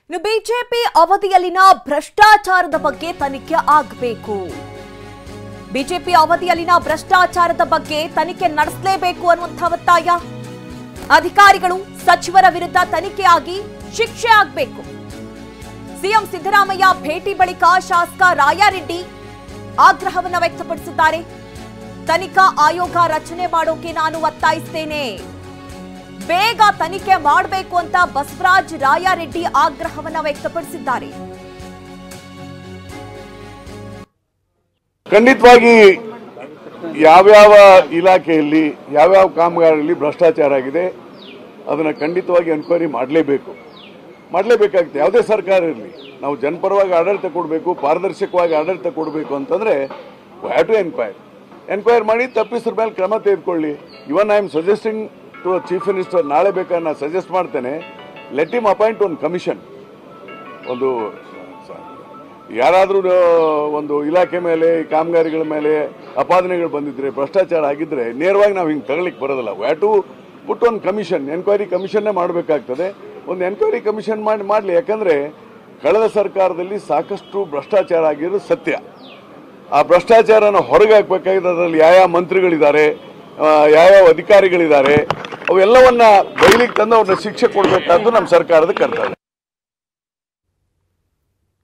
ಇನ್ನು ಬಿಜೆಪಿ ಅವಧಿಯಲ್ಲಿನ ಭ್ರಷ್ಟಾಚಾರದ ಬಗ್ಗೆ ತನಿಖೆ ಆಗಬೇಕು ಬಿಜೆಪಿ ಅವಧಿಯಲ್ಲಿನ ಭ್ರಷ್ಟಾಚಾರದ ಬಗ್ಗೆ ತನಿಖೆ ನಡೆಸಲೇಬೇಕು ಅನ್ನುವಂಥ ಒತ್ತಾಯ ಅಧಿಕಾರಿಗಳು ಸಚಿವರ ವಿರುದ್ಧ ತನಿಖೆಯಾಗಿ ಶಿಕ್ಷೆ ಆಗಬೇಕು ಸಿಎಂ ಸಿದ್ದರಾಮಯ್ಯ ಭೇಟಿ ಬಳಿಕ ಶಾಸಕ ರಾಯಾರೆಡ್ಡಿ ಆಗ್ರಹವನ್ನ ವ್ಯಕ್ತಪಡಿಸಿದ್ದಾರೆ ತನಿಖಾ ಆಯೋಗ ರಚನೆ ಮಾಡೋಕೆ ನಾನು ಒತ್ತಾಯಿಸ್ತೇನೆ ಬೇಗ ತನಿಖೆ ಮಾಡಬೇಕು ಅಂತ ಬಸವರಾಜ್ ರಾಯಾರೆಡ್ಡಿ ಆಗ್ರಹವನ್ನ ವ್ಯಕ್ತಪಡಿಸಿದ್ದಾರೆ ಖಂಡಿತವಾಗಿ ಯಾವ್ಯಾವ ಇಲಾಖೆಯಲ್ಲಿ ಯಾವ್ಯಾವ ಕಾಮಗಾರಿಯಲ್ಲಿ ಭ್ರಷ್ಟಾಚಾರ ಆಗಿದೆ ಅದನ್ನು ಖಂಡಿತವಾಗಿ ಎನ್ಕ್ವೈರಿ ಮಾಡಲೇಬೇಕು ಮಾಡಲೇಬೇಕಾಗುತ್ತೆ ಯಾವುದೇ ಸರ್ಕಾರ ಇರಲಿ ನಾವು ಜನಪರವಾಗಿ ಆಡಳಿತ ಕೊಡಬೇಕು ಪಾರದರ್ಶಕವಾಗಿ ಆಡಳಿತ ಕೊಡಬೇಕು ಅಂತಂದರೆ ಹ್ಯಾವ್ ಟು ಎನ್ಕ್ವೈರ್ ಎನ್ಕ್ವೈರ್ ಮಾಡಿ ತಪ್ಪಿಸ್ರ ಮೇಲೆ ಕ್ರಮ ತೆಗೆದುಕೊಳ್ಳಿ even I am suggesting to chief minister ನಾಳೆ ಬೇಕಾದ್ರೆ ನಾನು ಸಜೆಸ್ಟ್ ಮಾಡ್ತೇನೆ ಲೆಟ್ ಇಮ್ ಅಪಾಯಿಂಟ್ ಒಂದು ಕಮಿಷನ್ ಒಂದು ಸ- ಯಾರಾದರೂ ಒಂದು ಇಲಾಖೆ ಮೇಲೆ ಕಾಮಗಾರಿಗಳ ಮೇಲೆ ಅಪಾದನೆಗಳು ಬಂದಿದ್ರೆ ಭ್ರಷ್ಟಾಚಾರ ಆಗಿದ್ರೆ ನೇರವಾಗಿ ನಾವು ಹಿಂಗೆ ತಗೊಳ್ಳಿಕ್ಕೆ ಬರೋದಿಲ್ಲ ವ್ಯಾ ಟು ಪುಟ್ ಒಂದು ಕಮಿಷನ್ ಎನ್ಕ್ವೈರಿ ಕಮಿಷನ್ನೇ ಮಾಡಬೇಕಾಗ್ತದೆ ಒಂದು ಎನ್ಕ್ವೈರಿ ಕಮಿಷನ್ ಮಾಡಿ ಮಾಡಲಿ ಯಾಕಂದ್ರೆ ಕಳೆದ ಸರ್ಕಾರದಲ್ಲಿ ಸಾಕಷ್ಟು ಭ್ರಷ್ಟಾಚಾರ ಆಗಿರೋದು ಸತ್ಯ ಆ ಭ್ರಷ್ಟಾಚಾರನ ಹೊರಗೆ ಹಾಕ್ಬೇಕಾಗಿದೆ ಅದರಲ್ಲಿ ಯಾವ ಮಂತ್ರಿಗಳಿದ್ದಾರೆ ಆ, ಯಾವ್ಯಾವ ಅಧಿಕಾರಿಗಳಿದ್ದಾರೆ ಅವೆಲ್ಲವನ್ನ ಬಯಲಿಗೆ ತಂದು ಅವ್ರನ್ನ ಶಿಕ್ಷೆ ಕೊಡಬೇಕಾದ್ದು ನಮ್ಮ ಸರ್ಕಾರದ ಕರ್ತವ್ಯ